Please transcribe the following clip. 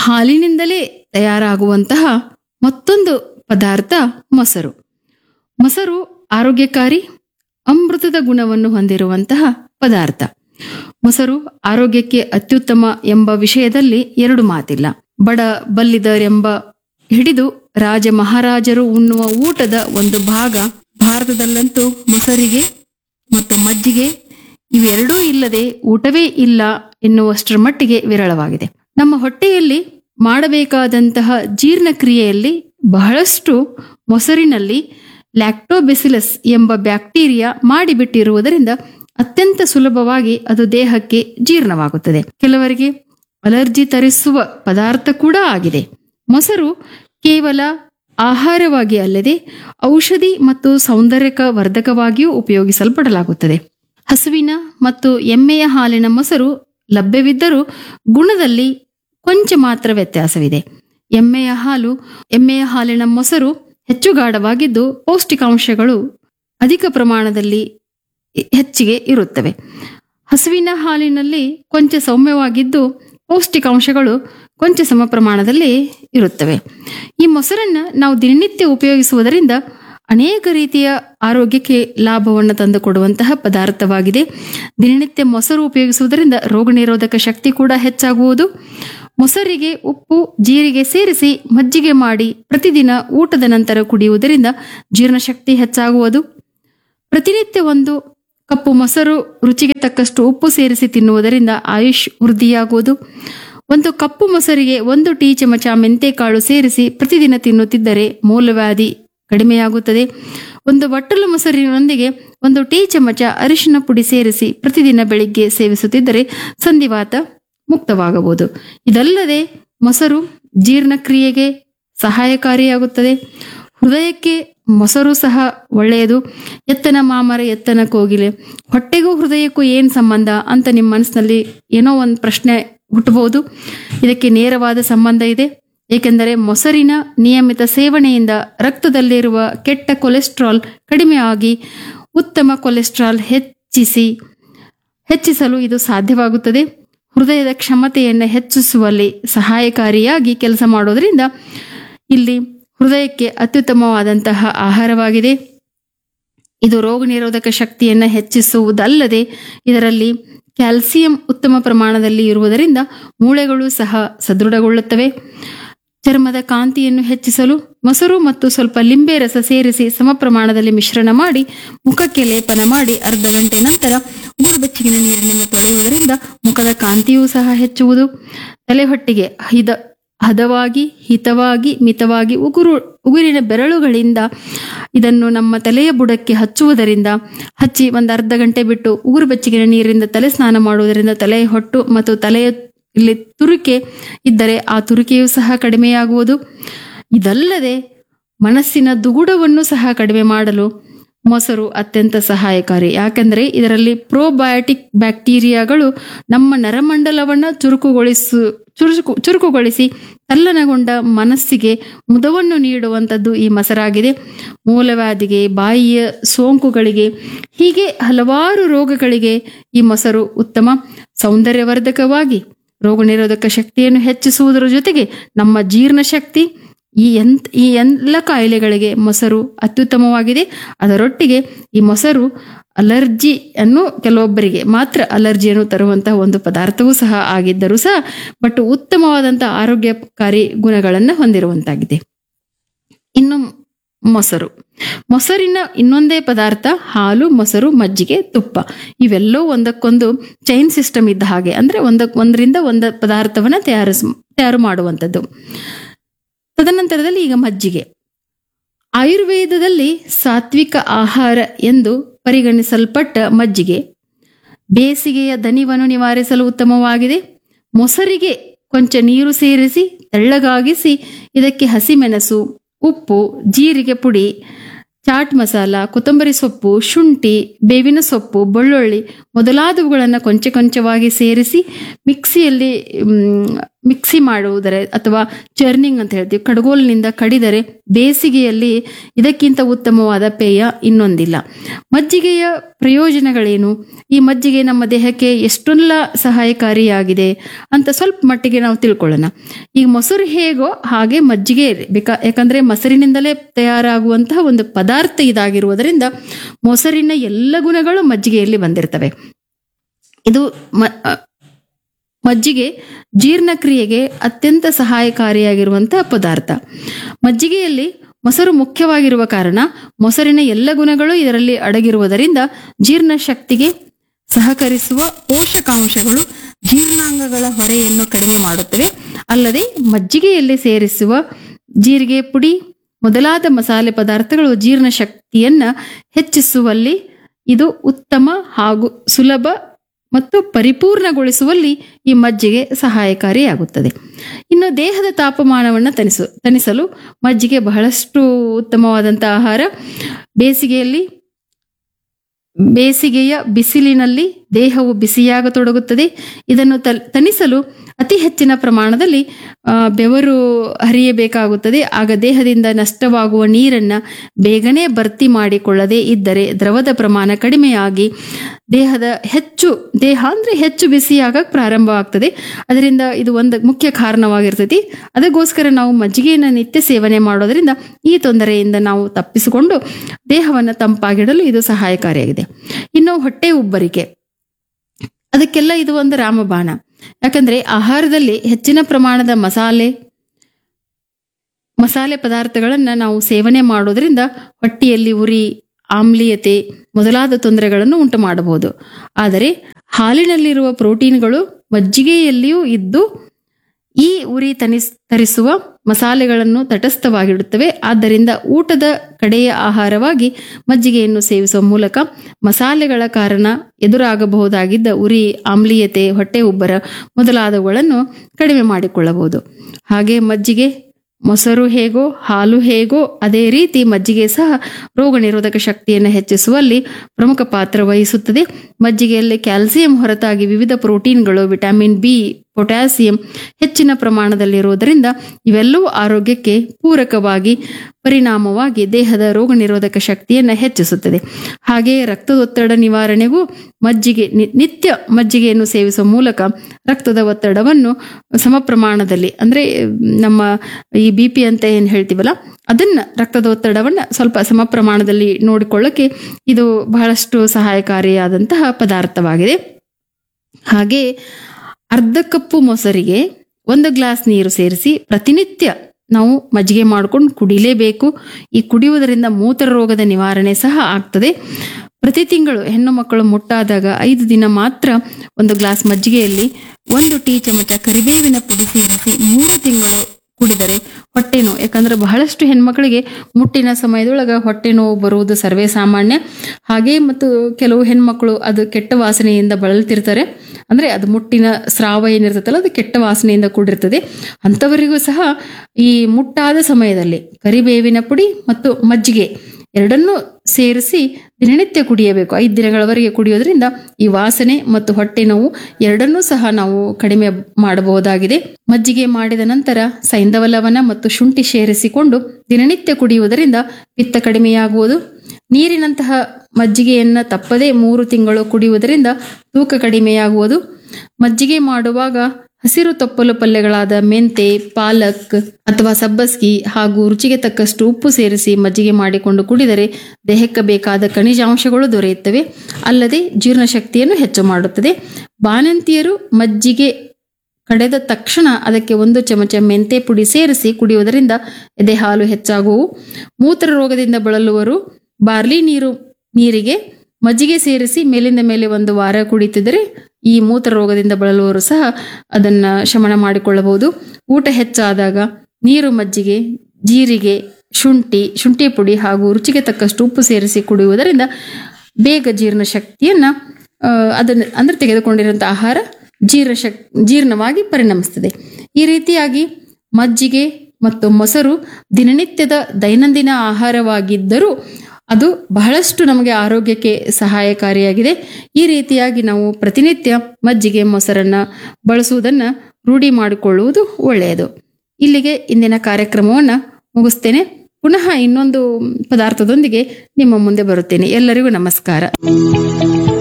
ಹಾಲಿನಿಂದಲೇ ತಯಾರಾಗುವಂತಹ ಮತ್ತೊಂದು ಪದಾರ್ಥ ಮೊಸರು ಮೊಸರು ಆರೋಗ್ಯಕಾರಿ ಅಮೃತದ ಗುಣವನ್ನು ಹೊಂದಿರುವಂತಹ ಪದಾರ್ಥ ಮೊಸರು ಆರೋಗ್ಯಕ್ಕೆ ಅತ್ಯುತ್ತಮ ಎಂಬ ವಿಷಯದಲ್ಲಿ ಎರಡು ಮಾತಿಲ್ಲ ಬಡ ಬಲ್ಲಿದರೆಂಬ ಹಿಡಿದು ರಾಜ ಮಹಾರಾಜರು ಉಣ್ಣುವ ಊಟದ ಒಂದು ಭಾಗ ಭಾರತದಲ್ಲಂತೂ ಮೊಸರಿಗೆ ಮತ್ತು ಮಜ್ಜಿಗೆ ಇವೆರಡೂ ಇಲ್ಲದೆ ಊಟವೇ ಇಲ್ಲ ಎನ್ನುವಷ್ಟರ ಮಟ್ಟಿಗೆ ವಿರಳವಾಗಿದೆ ನಮ್ಮ ಹೊಟ್ಟೆಯಲ್ಲಿ ಮಾಡಬೇಕಾದಂತಹ ಜೀರ್ಣಕ್ರಿಯೆಯಲ್ಲಿ ಬಹಳಷ್ಟು ಮೊಸರಿನಲ್ಲಿ ಲ್ಯಾಕ್ಟೋಬೆಸಿಲಸ್ ಎಂಬ ಬ್ಯಾಕ್ಟೀರಿಯಾ ಮಾಡಿಬಿಟ್ಟಿರುವುದರಿಂದ ಅತ್ಯಂತ ಸುಲಭವಾಗಿ ಅದು ದೇಹಕ್ಕೆ ಜೀರ್ಣವಾಗುತ್ತದೆ ಕೆಲವರಿಗೆ ಅಲರ್ಜಿ ತರಿಸುವ ಪದಾರ್ಥ ಕೂಡ ಆಗಿದೆ ಮೊಸರು ಕೇವಲ ಆಹಾರವಾಗಿ ಅಲ್ಲದೆ ಔಷಧಿ ಮತ್ತು ಸೌಂದರ್ಯಕ ವರ್ಧಕವಾಗಿಯೂ ಉಪಯೋಗಿಸಲ್ಪಡಲಾಗುತ್ತದೆ ಹಸುವಿನ ಮತ್ತು ಎಮ್ಮೆಯ ಹಾಲಿನ ಮೊಸರು ಲಭ್ಯವಿದ್ದರೂ ಗುಣದಲ್ಲಿ ಕೊಂಚ ಮಾತ್ರ ವ್ಯತ್ಯಾಸವಿದೆ ಎಮ್ಮೆಯ ಹಾಲು ಎಮ್ಮೆಯ ಹಾಲಿನ ಮೊಸರು ಹೆಚ್ಚು ಗಾಢವಾಗಿದ್ದು ಪೌಷ್ಟಿಕಾಂಶಗಳು ಅಧಿಕ ಪ್ರಮಾಣದಲ್ಲಿ ಹೆಚ್ಚಿಗೆ ಇರುತ್ತವೆ ಹಸುವಿನ ಹಾಲಿನಲ್ಲಿ ಕೊಂಚ ಸೌಮ್ಯವಾಗಿದ್ದು ಪೌಷ್ಟಿಕಾಂಶಗಳು ಕೊಂಚ ಸಮ ಪ್ರಮಾಣದಲ್ಲಿ ಇರುತ್ತವೆ ಈ ಮೊಸರನ್ನ ನಾವು ದಿನನಿತ್ಯ ಉಪಯೋಗಿಸುವುದರಿಂದ ಅನೇಕ ರೀತಿಯ ಆರೋಗ್ಯಕ್ಕೆ ಲಾಭವನ್ನು ತಂದುಕೊಡುವಂತಹ ಪದಾರ್ಥವಾಗಿದೆ ದಿನನಿತ್ಯ ಮೊಸರು ಉಪಯೋಗಿಸುವುದರಿಂದ ರೋಗ ನಿರೋಧಕ ಶಕ್ತಿ ಕೂಡ ಹೆಚ್ಚಾಗುವುದು ಮೊಸರಿಗೆ ಉಪ್ಪು ಜೀರಿಗೆ ಸೇರಿಸಿ ಮಜ್ಜಿಗೆ ಮಾಡಿ ಪ್ರತಿದಿನ ಊಟದ ನಂತರ ಕುಡಿಯುವುದರಿಂದ ಜೀರ್ಣಶಕ್ತಿ ಹೆಚ್ಚಾಗುವುದು ಪ್ರತಿನಿತ್ಯ ಒಂದು ಕಪ್ಪು ಮೊಸರು ರುಚಿಗೆ ತಕ್ಕಷ್ಟು ಉಪ್ಪು ಸೇರಿಸಿ ತಿನ್ನುವುದರಿಂದ ಆಯುಷ್ ವೃದ್ಧಿಯಾಗುವುದು ಒಂದು ಕಪ್ಪು ಮೊಸರಿಗೆ ಒಂದು ಟೀ ಚಮಚ ಮೆಂತೆಕಾಳು ಸೇರಿಸಿ ಪ್ರತಿದಿನ ತಿನ್ನುತ್ತಿದ್ದರೆ ಮೂಲವ್ಯಾಧಿ ಕಡಿಮೆಯಾಗುತ್ತದೆ ಒಂದು ಬಟ್ಟಲು ಮೊಸರಿನೊಂದಿಗೆ ಒಂದು ಟೀ ಚಮಚ ಅರಿಶಿನ ಪುಡಿ ಸೇರಿಸಿ ಪ್ರತಿದಿನ ಬೆಳಿಗ್ಗೆ ಸೇವಿಸುತ್ತಿದ್ದರೆ ಸಂಧಿವಾತ ಮುಕ್ತವಾಗಬಹುದು ಇದಲ್ಲದೆ ಮೊಸರು ಜೀರ್ಣಕ್ರಿಯೆಗೆ ಸಹಾಯಕಾರಿಯಾಗುತ್ತದೆ ಹೃದಯಕ್ಕೆ ಮೊಸರು ಸಹ ಒಳ್ಳೆಯದು ಎತ್ತನ ಮಾಮರ ಎತ್ತನ ಕೋಗಿಲೆ ಹೊಟ್ಟೆಗೂ ಹೃದಯಕ್ಕೂ ಏನು ಸಂಬಂಧ ಅಂತ ನಿಮ್ಮ ಮನಸ್ಸಿನಲ್ಲಿ ಏನೋ ಒಂದು ಪ್ರಶ್ನೆ ಹುಟ್ಟಬಹುದು ಇದಕ್ಕೆ ನೇರವಾದ ಸಂಬಂಧ ಇದೆ ಏಕೆಂದರೆ ಮೊಸರಿನ ನಿಯಮಿತ ಸೇವನೆಯಿಂದ ರಕ್ತದಲ್ಲಿರುವ ಕೆಟ್ಟ ಕೊಲೆಸ್ಟ್ರಾಲ್ ಕಡಿಮೆಯಾಗಿ ಉತ್ತಮ ಕೊಲೆಸ್ಟ್ರಾಲ್ ಹೆಚ್ಚಿಸಿ ಹೆಚ್ಚಿಸಲು ಇದು ಸಾಧ್ಯವಾಗುತ್ತದೆ ಹೃದಯದ ಕ್ಷಮತೆಯನ್ನು ಹೆಚ್ಚಿಸುವಲ್ಲಿ ಸಹಾಯಕಾರಿಯಾಗಿ ಕೆಲಸ ಮಾಡೋದ್ರಿಂದ ಇಲ್ಲಿ ಹೃದಯಕ್ಕೆ ಅತ್ಯುತ್ತಮವಾದಂತಹ ಆಹಾರವಾಗಿದೆ ಇದು ರೋಗ ನಿರೋಧಕ ಶಕ್ತಿಯನ್ನು ಹೆಚ್ಚಿಸುವುದಲ್ಲದೆ ಇದರಲ್ಲಿ ಕ್ಯಾಲ್ಸಿಯಂ ಉತ್ತಮ ಪ್ರಮಾಣದಲ್ಲಿ ಇರುವುದರಿಂದ ಮೂಳೆಗಳು ಸಹ ಸದೃಢಗೊಳ್ಳುತ್ತವೆ ಚರ್ಮದ ಕಾಂತಿಯನ್ನು ಹೆಚ್ಚಿಸಲು ಮೊಸರು ಮತ್ತು ಸ್ವಲ್ಪ ಲಿಂಬೆ ರಸ ಸೇರಿಸಿ ಸಮ ಪ್ರಮಾಣದಲ್ಲಿ ಮಿಶ್ರಣ ಮಾಡಿ ಮುಖಕ್ಕೆ ಲೇಪನ ಮಾಡಿ ಅರ್ಧ ಗಂಟೆ ನಂತರ ಉಗುರು ಬೆಚ್ಚಗಿನ ನೀರಿನಿಂದ ತೊಳೆಯುವುದರಿಂದ ಮುಖದ ಕಾಂತಿಯೂ ಸಹ ಹೆಚ್ಚುವುದು ತಲೆಹೊಟ್ಟಿಗೆ ಹಿದ ಹದವಾಗಿ ಹಿತವಾಗಿ ಮಿತವಾಗಿ ಉಗುರು ಉಗುರಿನ ಬೆರಳುಗಳಿಂದ ಇದನ್ನು ನಮ್ಮ ತಲೆಯ ಬುಡಕ್ಕೆ ಹಚ್ಚುವುದರಿಂದ ಹಚ್ಚಿ ಒಂದು ಅರ್ಧ ಗಂಟೆ ಬಿಟ್ಟು ಉಗುರು ಬೆಚ್ಚಗಿನ ನೀರಿನಿಂದ ತಲೆ ಸ್ನಾನ ಮಾಡುವುದರಿಂದ ತಲೆಯ ಹೊಟ್ಟು ಮತ್ತು ತಲೆಯ ಇಲ್ಲಿ ತುರಿಕೆ ಇದ್ದರೆ ಆ ತುರಿಕೆಯೂ ಸಹ ಕಡಿಮೆಯಾಗುವುದು ಇದಲ್ಲದೆ ಮನಸ್ಸಿನ ದುಗುಡವನ್ನು ಸಹ ಕಡಿಮೆ ಮಾಡಲು ಮೊಸರು ಅತ್ಯಂತ ಸಹಾಯಕಾರಿ ಯಾಕೆಂದರೆ ಇದರಲ್ಲಿ ಪ್ರೋಬಯೋಟಿಕ್ ಬ್ಯಾಕ್ಟೀರಿಯಾಗಳು ನಮ್ಮ ನರಮಂಡಲವನ್ನು ಚುರುಕುಗೊಳಿಸು ಚುರುಕು ಚುರುಕುಗೊಳಿಸಿ ತಲ್ಲನಗೊಂಡ ಮನಸ್ಸಿಗೆ ಮುದವನ್ನು ನೀಡುವಂಥದ್ದು ಈ ಮೊಸರಾಗಿದೆ ಮೂಲವ್ಯಾಧಿಗೆ ಬಾಯಿಯ ಸೋಂಕುಗಳಿಗೆ ಹೀಗೆ ಹಲವಾರು ರೋಗಗಳಿಗೆ ಈ ಮೊಸರು ಉತ್ತಮ ಸೌಂದರ್ಯವರ್ಧಕವಾಗಿ ರೋಗ ನಿರೋಧಕ ಶಕ್ತಿಯನ್ನು ಹೆಚ್ಚಿಸುವುದರ ಜೊತೆಗೆ ನಮ್ಮ ಜೀರ್ಣಶಕ್ತಿ ಈ ಎಂತ್ ಈ ಎಲ್ಲ ಕಾಯಿಲೆಗಳಿಗೆ ಮೊಸರು ಅತ್ಯುತ್ತಮವಾಗಿದೆ ಅದರೊಟ್ಟಿಗೆ ಈ ಮೊಸರು ಅಲರ್ಜಿಯನ್ನು ಕೆಲವೊಬ್ಬರಿಗೆ ಮಾತ್ರ ಅಲರ್ಜಿಯನ್ನು ತರುವಂತಹ ಒಂದು ಪದಾರ್ಥವೂ ಸಹ ಆಗಿದ್ದರೂ ಸಹ ಬಟ್ ಉತ್ತಮವಾದಂತಹ ಆರೋಗ್ಯಕಾರಿ ಗುಣಗಳನ್ನು ಹೊಂದಿರುವಂತಾಗಿದೆ ಇನ್ನು ಮೊಸರು ಮೊಸರಿನ ಇನ್ನೊಂದೇ ಪದಾರ್ಥ ಹಾಲು ಮೊಸರು ಮಜ್ಜಿಗೆ ತುಪ್ಪ ಇವೆಲ್ಲವೂ ಒಂದಕ್ಕೊಂದು ಚೈನ್ ಸಿಸ್ಟಮ್ ಇದ್ದ ಹಾಗೆ ಅಂದ್ರೆ ಒಂದಕ್ ಒಂದರಿಂದ ಒಂದು ಪದಾರ್ಥವನ್ನ ತಯಾರಿಸ್ ತಯಾರು ಮಾಡುವಂಥದ್ದು ತದನಂತರದಲ್ಲಿ ಈಗ ಮಜ್ಜಿಗೆ ಆಯುರ್ವೇದದಲ್ಲಿ ಸಾತ್ವಿಕ ಆಹಾರ ಎಂದು ಪರಿಗಣಿಸಲ್ಪಟ್ಟ ಮಜ್ಜಿಗೆ ಬೇಸಿಗೆಯ ದನಿವನ್ನು ನಿವಾರಿಸಲು ಉತ್ತಮವಾಗಿದೆ ಮೊಸರಿಗೆ ಕೊಂಚ ನೀರು ಸೇರಿಸಿ ತೆಳ್ಳಗಾಗಿಸಿ ಇದಕ್ಕೆ ಹಸಿಮೆಣಸು ಉಪ್ಪು ಜೀರಿಗೆ ಪುಡಿ ಚಾಟ್ ಮಸಾಲ ಕೊತ್ತಂಬರಿ ಸೊಪ್ಪು ಶುಂಠಿ ಬೇವಿನ ಸೊಪ್ಪು ಬೆಳ್ಳುಳ್ಳಿ ಮೊದಲಾದವುಗಳನ್ನು ಕೊಂಚ ಕೊಂಚವಾಗಿ ಸೇರಿಸಿ ಮಿಕ್ಸಿಯಲ್ಲಿ ಮಿಕ್ಸಿ ಮಾಡುವುದರೆ ಅಥವಾ ಚರ್ನಿಂಗ್ ಅಂತ ಹೇಳ್ತೀವಿ ಕಡಗೋಲಿನಿಂದ ಕಡಿದರೆ ಬೇಸಿಗೆಯಲ್ಲಿ ಇದಕ್ಕಿಂತ ಉತ್ತಮವಾದ ಪೇಯ ಇನ್ನೊಂದಿಲ್ಲ ಮಜ್ಜಿಗೆಯ ಪ್ರಯೋಜನಗಳೇನು ಈ ಮಜ್ಜಿಗೆ ನಮ್ಮ ದೇಹಕ್ಕೆ ಎಷ್ಟೆಲ್ಲ ಸಹಾಯಕಾರಿಯಾಗಿದೆ ಅಂತ ಸ್ವಲ್ಪ ಮಟ್ಟಿಗೆ ನಾವು ತಿಳ್ಕೊಳ್ಳೋಣ ಈಗ ಮೊಸರು ಹೇಗೋ ಹಾಗೆ ಮಜ್ಜಿಗೆ ಬೇಕಾ ಯಾಕಂದ್ರೆ ಮೊಸರಿನಿಂದಲೇ ತಯಾರಾಗುವಂತಹ ಒಂದು ಪದಾರ್ಥ ಇದಾಗಿರುವುದರಿಂದ ಮೊಸರಿನ ಎಲ್ಲ ಗುಣಗಳು ಮಜ್ಜಿಗೆಯಲ್ಲಿ ಬಂದಿರ್ತವೆ ಇದು ಮ- ಅ, ಮಜ್ಜಿಗೆ ಜೀರ್ಣಕ್ರಿಯೆಗೆ ಅತ್ಯಂತ ಸಹಾಯಕಾರಿಯಾಗಿರುವಂತಹ ಪದಾರ್ಥ ಮಜ್ಜಿಗೆಯಲ್ಲಿ ಮೊಸರು ಮುಖ್ಯವಾಗಿರುವ ಕಾರಣ ಮೊಸರಿನ ಎಲ್ಲ ಗುಣಗಳು ಇದರಲ್ಲಿ ಅಡಗಿರುವುದರಿಂದ ಜೀರ್ಣ ಶಕ್ತಿಗೆ ಸಹಕರಿಸುವ ಪೋಷಕಾಂಶಗಳು ಜೀರ್ಣಾಂಗಗಳ ಹೊರೆಯನ್ನು ಕಡಿಮೆ ಮಾಡುತ್ತವೆ ಅಲ್ಲದೆ ಮಜ್ಜಿಗೆಯಲ್ಲಿ ಸೇರಿಸುವ ಜೀರಿಗೆ ಪುಡಿ ಮೊದಲಾದ ಮಸಾಲೆ ಪದಾರ್ಥಗಳು ಜೀರ್ಣ ಶಕ್ತಿಯನ್ನ ಹೆಚ್ಚಿಸುವಲ್ಲಿ ಇದು ಉತ್ತಮ ಹಾಗೂ ಸುಲಭ ಮತ್ತು ಪರಿಪೂರ್ಣಗೊಳಿಸುವಲ್ಲಿ ಈ ಮಜ್ಜಿಗೆ ಸಹಾಯಕಾರಿಯಾಗುತ್ತದೆ ಇನ್ನು ದೇಹದ ತಾಪಮಾನವನ್ನು ತನಿಸು ತಣಿಸಲು ಮಜ್ಜಿಗೆ ಬಹಳಷ್ಟು ಉತ್ತಮವಾದಂಥ ಆಹಾರ ಬೇಸಿಗೆಯಲ್ಲಿ ಬೇಸಿಗೆಯ ಬಿಸಿಲಿನಲ್ಲಿ ದೇಹವು ಬಿಸಿಯಾಗತೊಡಗುತ್ತದೆ ಇದನ್ನು ತ- ತಣಿಸಲು ಅತಿ ಹೆಚ್ಚಿನ ಪ್ರಮಾಣದಲ್ಲಿ ಆ, ಬೆವರು ಹರಿಯಬೇಕಾಗುತ್ತದೆ ಆಗ ದೇಹದಿಂದ ನಷ್ಟವಾಗುವ ನೀರನ್ನ ಬೇಗನೆ ಭರ್ತಿ ಮಾಡಿಕೊಳ್ಳದೆ ಇದ್ದರೆ ದ್ರವದ ಪ್ರಮಾಣ ಕಡಿಮೆಯಾಗಿ ದೇಹದ ಹೆಚ್ಚು ದೇಹ ಅಂದ್ರೆ ಹೆಚ್ಚು ಬಿಸಿಯಾಗಕ್ಕೆ ಪ್ರಾರಂಭವಾಗ್ತದೆ ಅದರಿಂದ ಇದು ಒಂದು ಮುಖ್ಯ ಕಾರಣವಾಗಿರ್ತೈತಿ ಅದಕ್ಕೋಸ್ಕರ ನಾವು ಮಜ್ಜಿಗೆಯನ್ನು ನಿತ್ಯ ಸೇವನೆ ಮಾಡೋದ್ರಿಂದ ಈ ತೊಂದರೆಯಿಂದ ನಾವು ತಪ್ಪಿಸಿಕೊಂಡು ದೇಹವನ್ನು ತಂಪಾಗಿಡಲು ಇದು ಸಹಾಯಕಾರಿಯಾಗಿದೆ ಇನ್ನು ಹೊಟ್ಟೆ ಉಬ್ಬರಿಕೆ ಅದಕ್ಕೆಲ್ಲ ಇದು ಒಂದು ರಾಮಬಾಣ ಯಾಕಂದ್ರೆ ಆಹಾರದಲ್ಲಿ ಹೆಚ್ಚಿನ ಪ್ರಮಾಣದ ಮಸಾಲೆ ಮಸಾಲೆ ಪದಾರ್ಥಗಳನ್ನ ನಾವು ಸೇವನೆ ಮಾಡೋದ್ರಿಂದ ಹೊಟ್ಟೆಯಲ್ಲಿ ಉರಿ ಆಮ್ಲೀಯತೆ ಮೊದಲಾದ ತೊಂದರೆಗಳನ್ನು ಉಂಟು ಮಾಡಬಹುದು ಆದರೆ ಹಾಲಿನಲ್ಲಿರುವ ಪ್ರೋಟೀನ್ಗಳು ಮಜ್ಜಿಗೆಯಲ್ಲಿಯೂ ಇದ್ದು ಈ ಉರಿ ತನಿಸ್ ತರಿಸುವ ಮಸಾಲೆಗಳನ್ನು ತಟಸ್ಥವಾಗಿಡುತ್ತವೆ ಆದ್ದರಿಂದ ಊಟದ ಕಡೆಯ ಆಹಾರವಾಗಿ ಮಜ್ಜಿಗೆಯನ್ನು ಸೇವಿಸುವ ಮೂಲಕ ಮಸಾಲೆಗಳ ಕಾರಣ ಎದುರಾಗಬಹುದಾಗಿದ್ದ ಉರಿ ಆಮ್ಲೀಯತೆ ಹೊಟ್ಟೆ ಉಬ್ಬರ ಮೊದಲಾದವುಗಳನ್ನು ಕಡಿಮೆ ಮಾಡಿಕೊಳ್ಳಬಹುದು ಹಾಗೆ ಮಜ್ಜಿಗೆ ಮೊಸರು ಹೇಗೋ ಹಾಲು ಹೇಗೋ ಅದೇ ರೀತಿ ಮಜ್ಜಿಗೆ ಸಹ ರೋಗ ನಿರೋಧಕ ಶಕ್ತಿಯನ್ನು ಹೆಚ್ಚಿಸುವಲ್ಲಿ ಪ್ರಮುಖ ಪಾತ್ರ ವಹಿಸುತ್ತದೆ ಮಜ್ಜಿಗೆಯಲ್ಲಿ ಕ್ಯಾಲ್ಸಿಯಂ ಹೊರತಾಗಿ ವಿವಿಧ ಪ್ರೋಟೀನ್ಗಳು ವಿಟಮಿನ್ ಬಿ ಪೊಟ್ಯಾಸಿಯಂ ಹೆಚ್ಚಿನ ಪ್ರಮಾಣದಲ್ಲಿರುವುದರಿಂದ ಇವೆಲ್ಲವೂ ಆರೋಗ್ಯಕ್ಕೆ ಪೂರಕವಾಗಿ ಪರಿಣಾಮವಾಗಿ ದೇಹದ ರೋಗ ನಿರೋಧಕ ಶಕ್ತಿಯನ್ನು ಹೆಚ್ಚಿಸುತ್ತದೆ ಹಾಗೆಯೇ ರಕ್ತದೊತ್ತಡ ನಿವಾರಣೆಗೂ ಮಜ್ಜಿಗೆ ನಿ- ನಿತ್ಯ ಮಜ್ಜಿಗೆಯನ್ನು ಸೇವಿಸುವ ಮೂಲಕ ರಕ್ತದ ಒತ್ತಡವನ್ನು ಸಮ ಪ್ರಮಾಣದಲ್ಲಿ ಅಂದ್ರೆ ನಮ್ಮ ಈ ಬಿ ಪಿ ಅಂತ ಏನು ಹೇಳ್ತೀವಲ್ಲ ಅದನ್ನ ರಕ್ತದ ಒತ್ತಡವನ್ನ ಸ್ವಲ್ಪ ಸಮ ಪ್ರಮಾಣದಲ್ಲಿ ನೋಡಿಕೊಳ್ಳಕ್ಕೆ ಇದು ಬಹಳಷ್ಟು ಸಹಾಯಕಾರಿಯಾದಂತಹ ಪದಾರ್ಥವಾಗಿದೆ ಹಾಗೆ ಅರ್ಧ ಕಪ್ಪು ಮೊಸರಿಗೆ ಒಂದು ಗ್ಲಾಸ್ ನೀರು ಸೇರಿಸಿ ಪ್ರತಿನಿತ್ಯ ನಾವು ಮಜ್ಜಿಗೆ ಮಾಡ್ಕೊಂಡು ಕುಡಿಲೇಬೇಕು ಈ ಕುಡಿಯುವುದರಿಂದ ಮೂತ್ರ ರೋಗದ ನಿವಾರಣೆ ಸಹ ಆಗ್ತದೆ ಪ್ರತಿ ತಿಂಗಳು ಹೆಣ್ಣು ಮಕ್ಕಳು ಮುಟ್ಟಾದಾಗ ಐದು ದಿನ ಮಾತ್ರ ಒಂದು ಗ್ಲಾಸ್ ಮಜ್ಜಿಗೆಯಲ್ಲಿ ಒಂದು ಟೀ ಚಮಚ ಕರಿಬೇವಿನ ಪುಡಿ ಸೇರಿಸಿ ಮೂರು ತಿಂಗಳು ಕುಡಿದರೆ ಹೊಟ್ಟೆ ನೋವು ಯಾಕಂದ್ರೆ ಬಹಳಷ್ಟು ಹೆಣ್ಮಕ್ಳಿಗೆ ಮುಟ್ಟಿನ ಸಮಯದೊಳಗ ಹೊಟ್ಟೆ ನೋವು ಬರುವುದು ಸರ್ವೇ ಸಾಮಾನ್ಯ ಹಾಗೆ ಮತ್ತು ಕೆಲವು ಹೆಣ್ಮಕ್ಳು ಅದು ಕೆಟ್ಟ ವಾಸನೆಯಿಂದ ಬಳಲ್ತಿರ್ತಾರೆ ಅಂದ್ರೆ ಅದು ಮುಟ್ಟಿನ ಸ್ರಾವ ಏನಿರ್ತದಲ್ಲ ಅದು ಕೆಟ್ಟ ವಾಸನೆಯಿಂದ ಕೂಡಿರ್ತದೆ ಅಂಥವರಿಗೂ ಸಹ ಈ ಮುಟ್ಟಾದ ಸಮಯದಲ್ಲಿ ಕರಿಬೇವಿನ ಪುಡಿ ಮತ್ತು ಮಜ್ಜಿಗೆ ಎರಡನ್ನೂ ಸೇರಿಸಿ ದಿನನಿತ್ಯ ಕುಡಿಯಬೇಕು ಐದು ದಿನಗಳವರೆಗೆ ಕುಡಿಯೋದ್ರಿಂದ ಈ ವಾಸನೆ ಮತ್ತು ಹೊಟ್ಟೆ ನೋವು ಎರಡನ್ನೂ ಸಹ ನಾವು ಕಡಿಮೆ ಮಾಡಬಹುದಾಗಿದೆ ಮಜ್ಜಿಗೆ ಮಾಡಿದ ನಂತರ ಸೈಂಧವ ಲವಣ ಮತ್ತು ಶುಂಠಿ ಸೇರಿಸಿಕೊಂಡು ದಿನನಿತ್ಯ ಕುಡಿಯುವುದರಿಂದ ಪಿತ್ತ ಕಡಿಮೆಯಾಗುವುದು ನೀರಿನಂತಹ ಮಜ್ಜಿಗೆಯನ್ನ ತಪ್ಪದೇ ಮೂರು ತಿಂಗಳು ಕುಡಿಯುವುದರಿಂದ ತೂಕ ಕಡಿಮೆಯಾಗುವುದು ಮಜ್ಜಿಗೆ ಮಾಡುವಾಗ ಹಸಿರು ತೊಪ್ಪಲು ಪಲ್ಯಗಳಾದ ಮೆಂತೆ ಪಾಲಕ್ ಅಥವಾ ಸಬ್ಬಸ್ಗಿ ಹಾಗೂ ರುಚಿಗೆ ತಕ್ಕಷ್ಟು ಉಪ್ಪು ಸೇರಿಸಿ ಮಜ್ಜಿಗೆ ಮಾಡಿಕೊಂಡು ಕುಡಿದರೆ ದೇಹಕ್ಕೆ ಬೇಕಾದ ಖನಿಜಾಂಶಗಳು ದೊರೆಯುತ್ತವೆ ಅಲ್ಲದೆ ಜೀರ್ಣಶಕ್ತಿಯನ್ನು ಹೆಚ್ಚು ಮಾಡುತ್ತದೆ ಬಾಣಂತಿಯರು ಮಜ್ಜಿಗೆ ಕಡೆದ ತಕ್ಷಣ ಅದಕ್ಕೆ ಒಂದು ಚಮಚ ಮೆಂತೆ ಪುಡಿ ಸೇರಿಸಿ ಕುಡಿಯುವುದರಿಂದ ಎದೆ ಹಾಲು ಹೆಚ್ಚಾಗುವು ಮೂತ್ರ ರೋಗದಿಂದ ಬಳಲುವರು ಬಾರ್ಲಿ ನೀರು ನೀರಿಗೆ ಮಜ್ಜಿಗೆ ಸೇರಿಸಿ ಮೇಲಿಂದ ಮೇಲೆ ಒಂದು ವಾರ ಕುಡಿತಿದ್ದರೆ ಈ ಮೂತ್ರ ರೋಗದಿಂದ ಬಳಲುವವರು ಸಹ ಅದನ್ನ ಶಮನ ಮಾಡಿಕೊಳ್ಳಬಹುದು ಊಟ ಹೆಚ್ಚಾದಾಗ ನೀರು ಮಜ್ಜಿಗೆ ಜೀರಿಗೆ ಶುಂಠಿ ಶುಂಠಿ ಪುಡಿ ಹಾಗೂ ರುಚಿಗೆ ತಕ್ಕಷ್ಟು ಉಪ್ಪು ಸೇರಿಸಿ ಕುಡಿಯುವುದರಿಂದ ಬೇಗ ಜೀರ್ಣ ಶಕ್ತಿಯನ್ನ ಆ, ಅದನ್ನು ಅಂದ್ರೆ ತೆಗೆದುಕೊಂಡಿರುವಂಥ ಆಹಾರ ಜೀರ್ಣ ಶಕ್ ಜೀರ್ಣವಾಗಿ ಪರಿಣಮಿಸ್ತದೆ ಈ ರೀತಿಯಾಗಿ ಮಜ್ಜಿಗೆ ಮತ್ತು ಮೊಸರು ದಿನನಿತ್ಯದ ದೈನಂದಿನ ಆಹಾರವಾಗಿದ್ದರೂ ಅದು ಬಹಳಷ್ಟು ನಮಗೆ ಆರೋಗ್ಯಕ್ಕೆ ಸಹಾಯಕಾರಿಯಾಗಿದೆ ಈ ರೀತಿಯಾಗಿ ನಾವು ಪ್ರತಿನಿತ್ಯ ಮಜ್ಜಿಗೆ ಮೊಸರನ್ನ ಬಳಸುವುದನ್ನ ರೂಢಿ ಮಾಡಿಕೊಳ್ಳುವುದು ಒಳ್ಳೆಯದು ಇಲ್ಲಿಗೆ ಇಂದಿನ ಕಾರ್ಯಕ್ರಮವನ್ನು ಮುಗಿಸ್ತೇನೆ ಪುನಃ ಇನ್ನೊಂದು ಪದಾರ್ಥದೊಂದಿಗೆ ನಿಮ್ಮ ಮುಂದೆ ಬರುತ್ತೇನೆ ಎಲ್ಲರಿಗೂ ನಮಸ್ಕಾರ